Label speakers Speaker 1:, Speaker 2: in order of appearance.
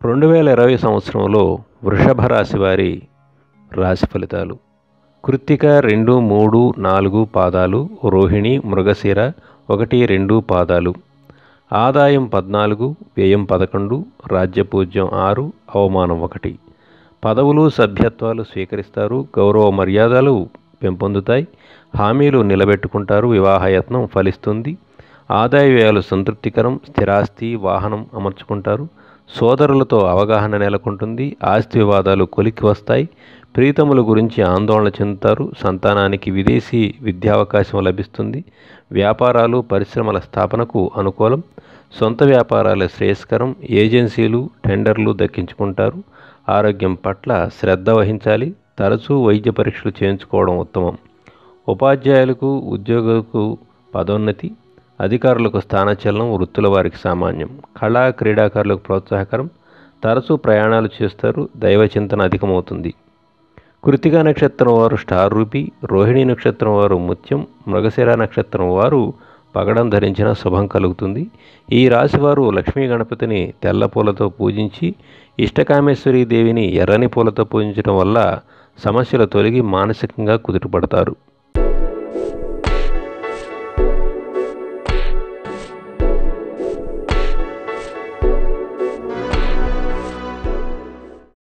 Speaker 1: రెండు వేల ఇరవై సంవత్సరంలో వృషభ రాశి వారి రాశి ఫలితాలు కృత్తిక రెండు మూడు నాలుగు పాదాలు రోహిణి మృగశిర ఒకటి రెండు పాదాలు ఆదాయం పద్నాలుగు వ్యయం పదకొండు రాజ్యపూజ్యం ఆరు అవమానం ఒకటి పదవులు సభ్యత్వాలు స్వీకరిస్తారు గౌరవ మర్యాదలు పెంపొందుతాయి హామీలు నిలబెట్టుకుంటారు వివాహయత్నం ఫలిస్తుంది ఆదాయ వ్యయాలు సంతృప్తికరం స్థిరాస్తి వాహనం అమర్చుకుంటారు సోదరులతో అవగాహన నెలకొంటుంది ఆస్తి వివాదాలు కొలిక్కి వస్తాయి ప్రీతముల గురించి ఆందోళన చెందుతారు సంతానానికి విదేశీ విద్యావకాశం లభిస్తుంది వ్యాపారాలు పరిశ్రమల స్థాపనకు అనుకూలం సొంత వ్యాపారాల శ్రేయస్కరం ఏజెన్సీలు టెండర్లు దక్కించుకుంటారు ఆరోగ్యం పట్ల శ్రద్ధ వహించాలి తరచూ వైద్య పరీక్షలు చేయించుకోవడం ఉత్తమం ఉపాధ్యాయులకు ఉద్యోగులకు పదోన్నతి అధికారులకు స్థానచలనం వృత్తుల వారికి సామాన్యం కళా క్రీడాకారులకు ప్రోత్సాహకరం తరచూ ప్రయాణాలు చేస్తారు దైవ చింతన అధికమవుతుంది కృతికా నక్షత్రం వారు స్టార్ రూపి రోహిణి నక్షత్రం వారు ముత్యం మృగశిర నక్షత్రం వారు పగడం ధరించిన శుభం కలుగుతుంది ఈ రాశివారు లక్ష్మీ గణపతిని తెల్ల పూలతో పూజించి ఇష్టకామేశ్వరీ దేవిని ఎర్రని పూలతో పూజించడం వల్ల సమస్యలు తొలగి మానసికంగా కుదుటపడతారు